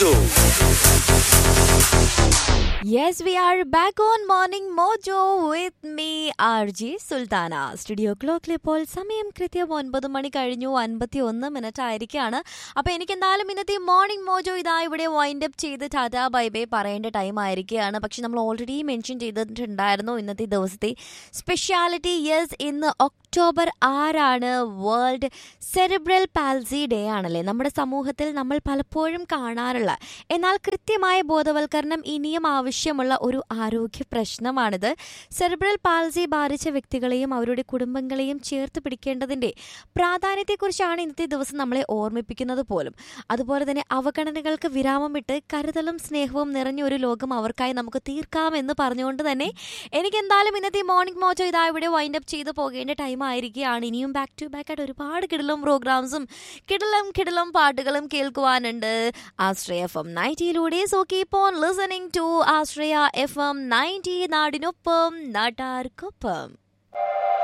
Mojo. Yes, we are back on Morning Mojo with me, RJ Sultana studio ക്ലോക്കിൽ ഇപ്പോൾ സമയം കൃത്യം ഒൻപത് മണി കഴിഞ്ഞു അൻപത്തി ഒന്ന് മിനിറ്റ് ആയിരിക്കുകയാണ് അപ്പോൾ എനിക്ക് എന്തായാലും ഇന്നത്തെ മോർണിംഗ് മോജോ ഇതാ ഇവിടെ വൈൻഡ് അപ്പ് ചെയ്ത് ടാറ്റാ ബൈ ബൈ പറയേണ്ട ടൈം ആയിരിക്കുകയാണ് പക്ഷെ നമ്മൾ ഓൾറെഡി മെൻഷൻ ചെയ്തിട്ടുണ്ടായിരുന്നു ഇന്നത്തെ ദിവസത്തെ സ്പെഷ്യാലിറ്റി യെസ് ഇന്ന് ഒക്ടോബർ ആറാണ് വേൾഡ് സെറിബ്രൽ പാൽസി ഡേ ആണല്ലേ നമ്മുടെ സമൂഹത്തിൽ നമ്മൾ പലപ്പോഴും കാണാറുള്ള എന്നാൽ കൃത്യമായ ബോധവൽക്കരണം ഇനിയും ആവശ്യമുള്ള ഒരു ആരോഗ്യ പ്രശ്നമാണിത് സെറിബ്രൽ പാൽസി ബാധിച്ച വ്യക്തികളെയും അവരുടെ കുടുംബങ്ങളെയും ചേർത്ത് പിടിക്കേണ്ടതിൻ്റെ പ്രാധാന്യത്തെക്കുറിച്ചാണ് ഇന്നത്തെ ദിവസം നമ്മളെ ഓർമ്മിപ്പിക്കുന്നത് പോലും അതുപോലെ തന്നെ അവഗണനകൾക്ക് വിരാമമിട്ട് കരുതലും സ്നേഹവും നിറഞ്ഞ ഒരു ലോകം അവർക്കായി നമുക്ക് തീർക്കാമെന്ന് പറഞ്ഞുകൊണ്ട് തന്നെ എനിക്ക് എന്തായാലും ഇന്നത്തെ മോർണിംഗ് മോജോ ഇതാ ഇവിടെ വൈൻഡ് അപ്പ് ചെയ്ത് പോകേണ്ട ടൈം ആയിരിക്കുകയാണ് ഇനിയും ബാക്ക് ടു ബാക്ക് ആയിട്ട് ഒരുപാട് കിടലും പ്രോഗ്രാംസും കിടലം കിടലം പാട്ടുകളും കേൾക്കുവാനുണ്ട് ആശ്രയ എഫ് എം നയൻറ്റിയിലൂടെ so keep on listening to Ashraya F M ninety നാടിനൊപ്പം നാട്ടാർക്കൊപ്പം